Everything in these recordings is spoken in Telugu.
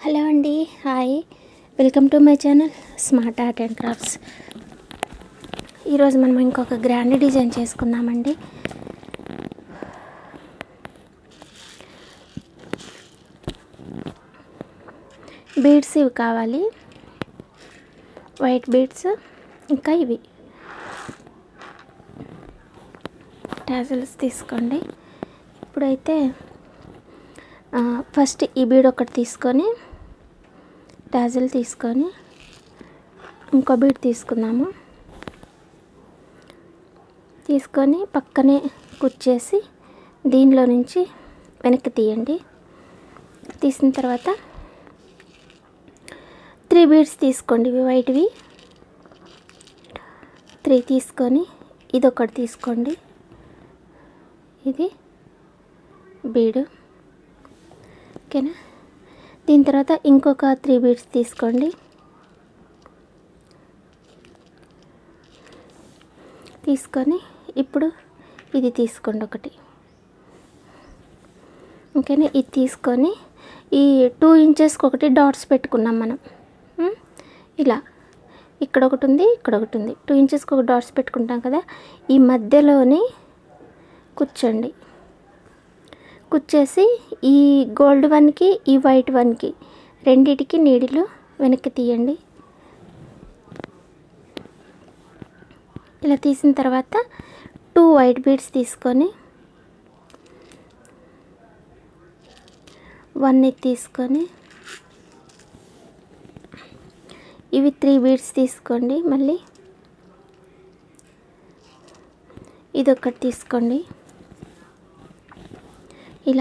హలో అండి hi welcome to my channel smart art and crafts ఈరోజు మనం ఇంకొక గ్రాండ్ డిజైన్ చేసుకుందామండి బీడ్స్ ఇవి కావాలి వైట్ బీడ్స్ ఇంకా ఇవి టాజల్స్ తీసుకోండి ఇప్పుడైతే ఆ, ఫస్ట్ ఈ బీడ్ ఒకటి తీసుకొని టాజిల్ తీసుకొని ఇంకో బీడ్ తీసుకుందాము తీసుకొని పక్కనే కుచ్చేసి దీనిలో నుంచి వెనక్కి తీయండి తీసిన తర్వాత త్రీ బీడ్స్ తీసుకోండి ఇవి వైట్వి త్రీ తీసుకొని ఇది ఒకటి తీసుకోండి ఇది బీడు ఓకేనా దీని తర్వాత ఇంకొక త్రీ బీడ్స్ తీసుకోండి తీసుకొని ఇప్పుడు ఇది తీసుకోండి ఒకటి ఓకేనా ఇది తీసుకొని ఈ టూ ఇంచెస్కి ఒకటి డాట్స్ పెట్టుకున్నాం మనం ఉం? ఇలా ఇక్కడ ఒకటి ఉంది ఇక్కడ ఒకటి ఉంది టూ ఇంచెస్కి ఒక డాట్స్ పెట్టుకుంటాం కదా ఈ మధ్యలోని కూర్చోండి కుచ్చేసి ఈ గోల్డ్ వన్కి ఈ వైట్ వన్కి రెండిటికి నీడిలు వెనక్కి తీయండి ఇలా తీసిన తర్వాత టూ వైట్ బీడ్స్ తీసుకొని వన్ ఇది తీసుకొని ఇవి త్రీ బీడ్స్ తీసుకోండి మళ్ళీ ఇది ఒకటి తీసుకోండి ఇలా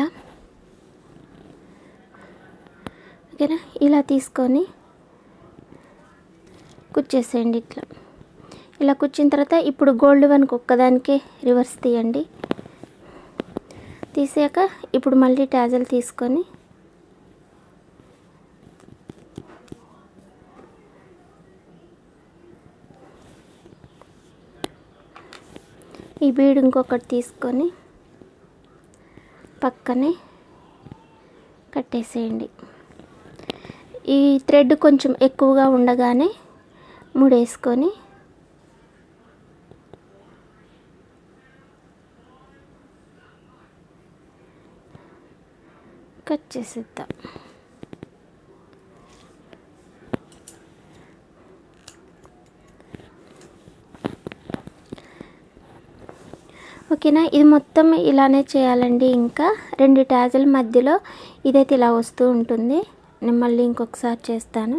ఓకేనా ఇలా తీసుకొని కుచ్చేసేయండి ఇట్లా ఇలా కుచ్చిన తర్వాత ఇప్పుడు గోల్డ్ వన్కి ఒక్కదానికే రివర్స్ తీయండి తీసాక ఇప్పుడు మళ్ళీ టాజల్ తీసుకొని ఈ బీడ్ ఇంకొకటి తీసుకొని పక్కనే కట్టేసేయండి ఈ థ్రెడ్ కొంచెం ఎక్కువగా ఉండగానే ముడేసుకొని కట్ చేసేద్దాం ఓకేనా ఇది మొత్తం ఇలానే చేయాలండి ఇంకా రెండు ట్యాజుల మధ్యలో ఇదైతే ఇలా వస్తూ ఉంటుంది నేను మళ్ళీ ఇంకొకసారి చేస్తాను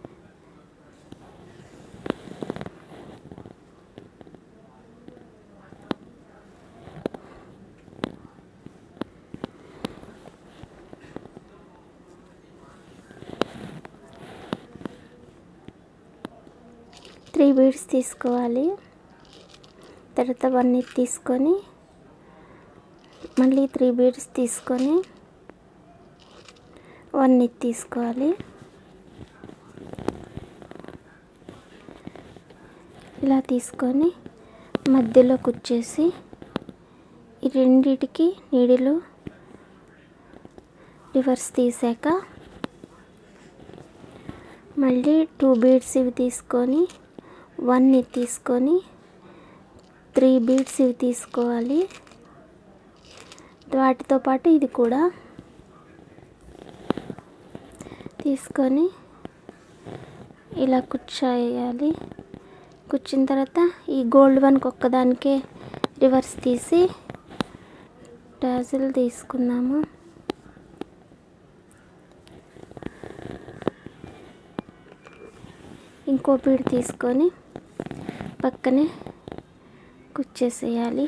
త్రీ బీడ్స్ తీసుకోవాలి తర్వాత వన్ ఇది తీసుకొని మళ్ళీ త్రీ బీడ్స్ తీసుకొని వన్ ఇది తీసుకోవాలి ఇలా తీసుకొని మధ్యలో కుచ్చేసి ఈ రెండిటికి నీడిలు రివర్స్ తీసాక మళ్ళీ టూ బీడ్స్ ఇవి తీసుకొని వన్ ఇది తీసుకొని త్రీ బీడ్స్ ఇవి తీసుకోవాలి వాటితో పాటు ఇది కూడా తీసుకొని ఇలా కూర్చోయాలి కూర్చున్న తర్వాత ఈ గోల్డ్ వన్కి ఒక్కదానికే రివర్స్ తీసి టాజిల్ తీసుకున్నాము ఇంకో బీడ్ తీసుకొని పక్కనే కుచ్చేసేయాలి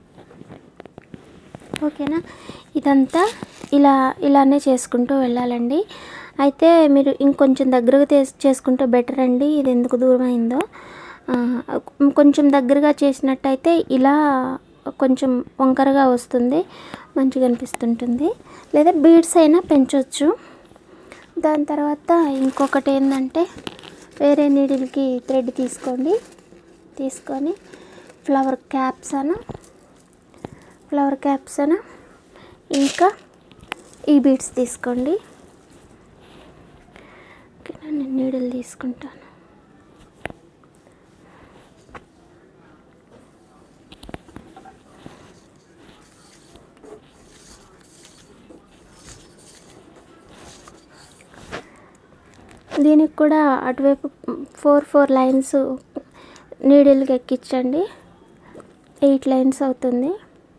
ఓకేనా ఇదంతా ఇలా ఇలానే చేసుకుంటూ వెళ్ళాలండి అయితే మీరు ఇంకొంచెం దగ్గరగా తీస్- చేసుకుంటే బెటర్ అండి ఇది ఎందుకు దూరం అయిందో ఆ, కొంచెం దగ్గరగా చేసినట్టయితే ఇలా కొంచెం వంకరగా వస్తుంది మంచిగా అనిపిస్తుంటుంది లేదా బీడ్స్ అయినా పెంచవచ్చు దాని తర్వాత ఇంకొకటి ఏంటంటే వేరే నీడిల్కి థ్రెడ్ తీసుకోండి తీసుకొని ఫ్లవర్ క్యాప్స్ అన ఫ్లవర్ క్యాప్స్ అన ఇంకా ఈ బీడ్స్ తీసుకోండి నేను నీడలు తీసుకుంటాను దీనికి కూడా అటువైపు ఫోర్ ఫోర్ లైన్స్ నీడిల్కి ఎక్కించండి ఎయిట్ లైన్స్ అవుతుంది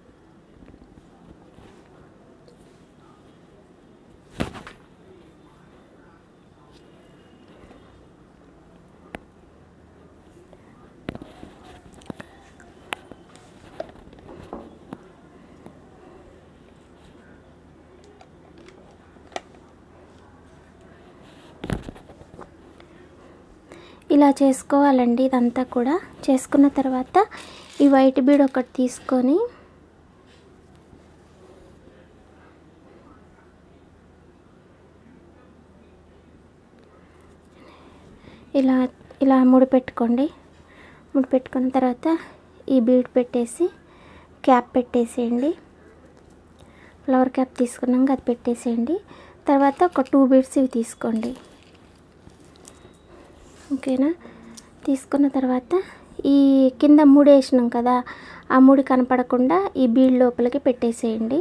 ఇలా చేసుకోవాలండి ఇదంతా కూడా చేసుకున్న తర్వాత ఈ వైట్ బీడ్ ఒకటి తీసుకొని ఇలా ఇలా ముడి పెట్టుకోండి ముడి పెట్టుకున్న తర్వాత ఈ బీడ్ పెట్టేసి క్యాప్ పెట్టేసేయండి ఫ్లవర్ క్యాప్ తీసుకున్నాక అది పెట్టేసేయండి తర్వాత ఒక టూ బీడ్స్ ఇవి తీసుకోండి ఓకేనా తీసుకున్న తర్వాత ఈ కింద మూడు వేసినాం కదా ఆ మూడు కనపడకుండా ఈ బీడ్ లోపలికి పెట్టేసేయండి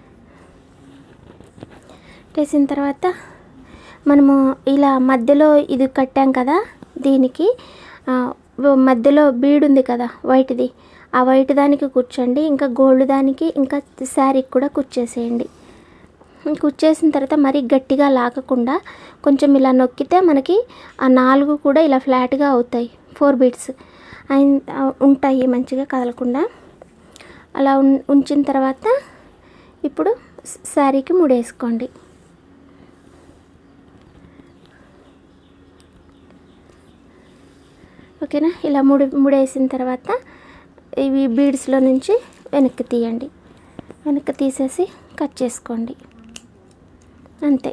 పెట్టేసిన తర్వాత మనము ఇలా మధ్యలో ఇది కట్టాం కదా దీనికి ఆ, ఓ- మధ్యలో బీడ్ ఉంది కదా వైట్ది ఆ వైట్ దానికి కూర్చోండి ఇంకా గోల్డ్ దానికి ఇంకా శారీకి కూడా కుచ్చేసేయండి కుచ్చేసిన తర్వాత మరీ గట్టిగా లాగకుండా కొంచెం ఇలా నొక్కితే మనకి ఆ నాలుగు కూడా ఇలా ఫ్లాట్గా అవుతాయి ఫోర్ బీట్స్ అయిన ఉంటాయి మంచిగా కదలకుండా అలా ఉన్ ఉంచిన తర్వాత ఇప్పుడు శారీకి ముడేసుకోండి ఓకేనా ఇలా ముడి ముడేసిన తర్వాత ఇవి బీడ్స్లో నుంచి వెనక్కి తీయండి వెనక్కి తీసేసి కట్ చేసుకోండి అంతే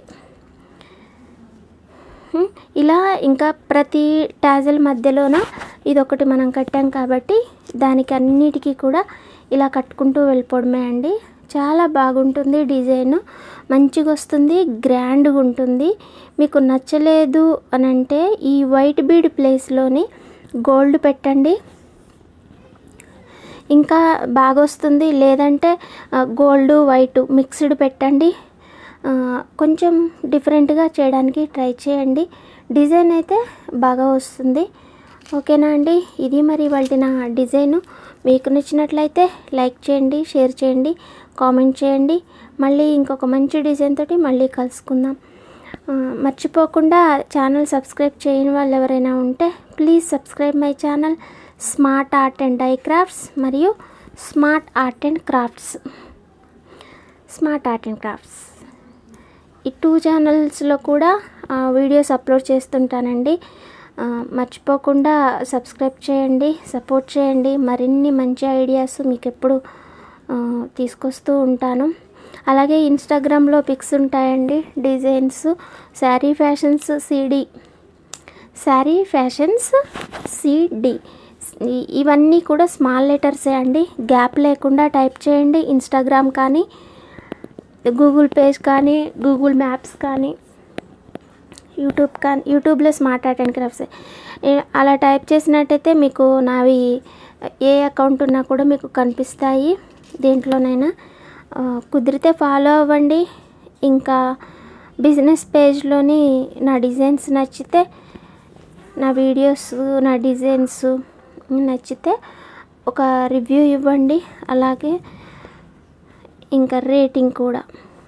హ్మ్, ఇలా ఇంకా ప్రతి టాజల్ మధ్యలోన ఇదొకటి మనం కట్టాం కాబట్టి దానికి అన్నిటికీ కూడా ఇలా కట్టుకుంటూ వెళ్ళిపోవడమే అండి చాలా బాగుంటుంది డిజైన్ మంచిగా వస్తుంది గ్రాండ్గా ఉంటుంది మీకు నచ్చలేదు అని అంటే ఈ వైట్ బీడ్ ప్లేస్లోని గోల్డ్ పెట్టండి ఇంకా బాగా వస్తుంది లేదంటే గోల్డ్ వైట్ మిక్స్డ్ పెట్టండి ఆ, కొంచెం డిఫరెంట్గా చేయడానికి ట్రై చేయండి డిజైన్ అయితే బాగా వస్తుంది ఓకేనా అండి ఇది మరి వాళ్ళ నా డిజైను మీకు నచ్చినట్లయితే లైక్ చేయండి షేర్ చేయండి కామెంట్ చేయండి మళ్ళీ ఇంకొక మంచి డిజైన్ తోటి మళ్ళీ కలుసుకుందాం ఆ, మర్చిపోకుండా ఛానల్ సబ్స్క్రైబ్ చేయని వాళ్ళు ఎవరైనా ఉంటే please subscribe my channel smart art and dye crafts మరియు smart art and crafts smart art and crafts ఈ టూ ఛానల్స్లో కూడా ఆ, వీడియోస్ అప్లోడ్ చేస్తుంటానండి ఆ, మర్చిపోకుండా సబ్స్క్రైబ్ చేయండి సపోర్ట్ చేయండి మరిన్ని మంచి ఐడియాస్ మీకు ఎప్పుడు ఆ, తీసుకొస్తూ ఉంటాను అలాగే ఇన్స్టాగ్రామ్లో పిక్స్ ఉంటాయండి designs sari fashions CD sari fashions CD ఇవన్నీ కూడా స్మాల్ లెటర్సే అండి గ్యాప్ లేకుండా టైప్ చేయండి ఇన్స్టాగ్రామ్ కానీ గూగుల్ పేజ్ కానీ గూగుల్ మ్యాప్స్ కానీ యూట్యూబ్ కానీ యూట్యూబ్లో స్మార్ట్ ఆర్ట్ అండ్ క్రాఫ్ట్స్ ఏ- అలా టైప్ చేసినట్టయితే మీకు నావి ఏ అకౌంట్ ఉన్నా కూడా మీకు కనిపిస్తాయి దేంట్లోనైనా ఆ, కుదిరితే ఫాలో అవ్వండి ఇంకా బిజినెస్ పేజ్లోని నా డిజైన్స్ నచ్చితే నా వీడియోస్ నా డిజైన్స్ నచ్చితే ఒక రివ్యూ ఇవ్వండి అలాగే ఇంకా రేటింగ్ కూడా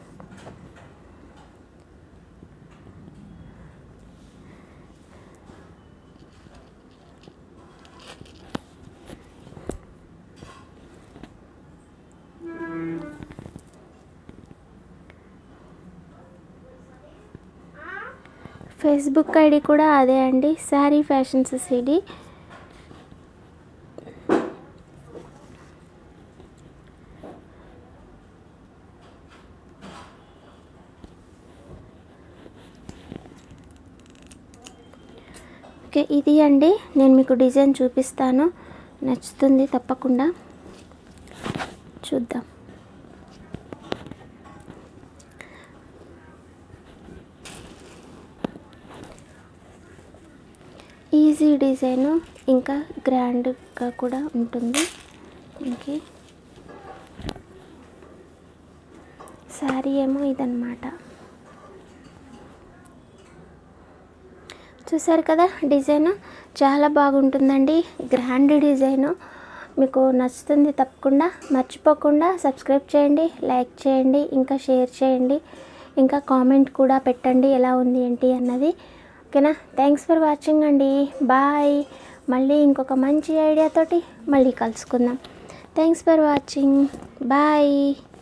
ఫేస్బుక్ ఐడి కూడా అదే అండి శారీ ఫ్యాషన్స్ సిడి ఓకే ఇది అండి నేను మీకు డిజైన్ చూపిస్తాను నచ్చుతుంది తప్పకుండా చూద్దాం ఈజీ డిజైను ఇంకా గ్రాండ్గా కూడా ఉంటుంది ఓకే శారీ ఏమో ఇదన్నమాట చూసారు కదా డిజైన్ చాలా బాగుంటుందండి గ్రాండ్ డిజైను మీకు నచ్చుతుంది తప్పకుండా మర్చిపోకుండా సబ్స్క్రైబ్ చేయండి లైక్ చేయండి ఇంకా షేర్ చేయండి ఇంకా కామెంట్ కూడా పెట్టండి ఎలా ఉంది ఏంటి అన్నది ఓకేనా థ్యాంక్స్ ఫర్ వాచింగ్ అండి బాయ్ మళ్ళీ ఇంకొక మంచి ఐడియాతోటి మళ్ళీ కలుసుకుందాం థ్యాంక్స్ ఫర్ వాచింగ్ బాయ్